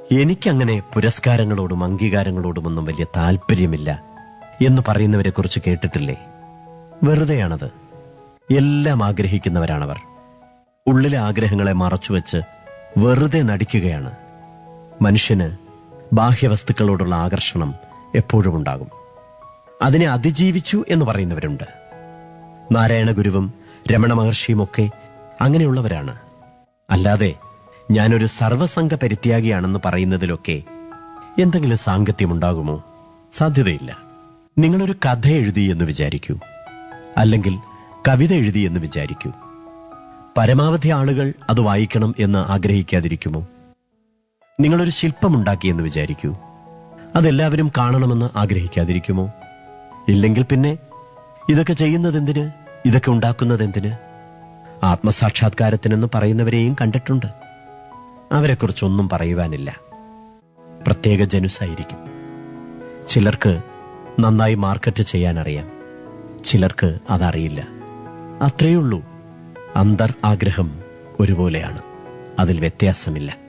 എനിക്കങ്ങനെ പുരസ്കാരങ്ങളോടും അംഗീകാരങ്ങളോടുമൊന്നും വലിയ താല്പര്യമില്ല എന്ന് പറയുന്നവരെ കുറിച്ച് കേട്ടിട്ടില്ലേ വെറുതെയാണത് എല്ലാം ആഗ്രഹിക്കുന്നവരാണവർ ഉള്ളിലെ ആഗ്രഹങ്ങളെ മറച്ചുവെച്ച് വെറുതെ നടിക്കുകയാണ് മനുഷ്യന് ബാഹ്യവസ്തുക്കളോടുള്ള ആകർഷണം എപ്പോഴും ഉണ്ടാകും അതിനെ അതിജീവിച്ചു എന്ന് പറയുന്നവരുണ്ട് നാരായണ ഗുരുവും രമണ മഹർഷിയുമൊക്കെ അങ്ങനെയുള്ളവരാണ് അല്ലാതെ ഞാനൊരു സർവസംഘ പരിത്യാഗിയാണെന്ന് പറയുന്നതിലൊക്കെ എന്തെങ്കിലും സാങ്കത്യമുണ്ടാകുമോ സാധ്യതയില്ല നിങ്ങളൊരു കഥ എഴുതി എന്ന് വിചാരിക്കൂ അല്ലെങ്കിൽ കവിത എഴുതി എന്ന് വിചാരിക്കൂ പരമാവധി ആളുകൾ അത് വായിക്കണം എന്ന് ആഗ്രഹിക്കാതിരിക്കുമോ നിങ്ങളൊരു ശില്പമുണ്ടാക്കി എന്ന് വിചാരിക്കൂ അതെല്ലാവരും കാണണമെന്ന് ആഗ്രഹിക്കാതിരിക്കുമോ ഇല്ലെങ്കിൽ പിന്നെ ഇതൊക്കെ ചെയ്യുന്നതെന്തിന് ഇതൊക്കെ ഉണ്ടാക്കുന്നതെന്തിന് ആത്മസാക്ഷാത്കാരത്തിനെന്ന് പറയുന്നവരെയും കണ്ടിട്ടുണ്ട് അവരെക്കുറിച്ചൊന്നും പറയുവാനില്ല പ്രത്യേക ജനുസായിരിക്കും ചിലർക്ക് നന്നായി മാർക്കറ്റ് ചെയ്യാൻ അറിയാം ചിലർക്ക് അതറിയില്ല അത്രയുള്ളൂ അന്തർ ആഗ്രഹം ഒരുപോലെയാണ് അതിൽ വ്യത്യാസമില്ല